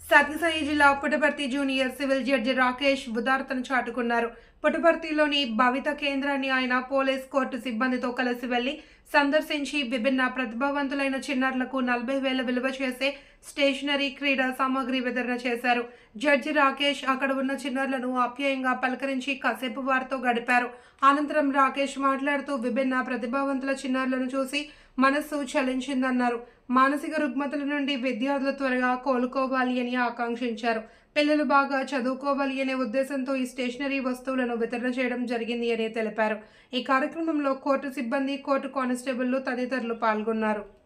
సత్యసాయి జిల్లా Puttaparthi junior civil judge Rakesh ఉదారతను చాటుకున్నారు పుట్టపర్తిలోని భవిత కేంద్రాన్ని ఆయన పోలీస్ కోర్టు సిబ్బందితో కలిసి వెళ్లి సందర్శించి విభిన్న ప్రతిభావంతులైన చిన్నారులకు నలభై వేల విలువ చేసే స్టేషనరీ క్రీడా సామాగ్రి వితరణ చేశారు జడ్జి రాకేష్ అక్కడ ఉన్న చిన్నారులను ఆప్యాయంగా పలకరించి కాసేపు వారితో గడిపారు అనంతరం రాకేష్ మాట్లాడుతూ విభిన్న ప్రతిభావంతుల చిన్నారులను చూసి మనస్సు చలించిందన్నారు మానసిక రుగ్మతల నుండి విద్యార్థులు త్వరగా కోలుకోవాలి అని ఆకాంక్షించారు పిల్లలు బాగా చదువుకోవాలి అనే ఉద్దేశంతో ఈ స్టేషనరీ వస్తువులను వితరణ చేయడం జరిగింది అని తెలిపారు ఈ కార్యక్రమంలో కోర్టు సిబ్బంది కోర్టు కానిస్టేబుళ్లు తదితరులు పాల్గొన్నారు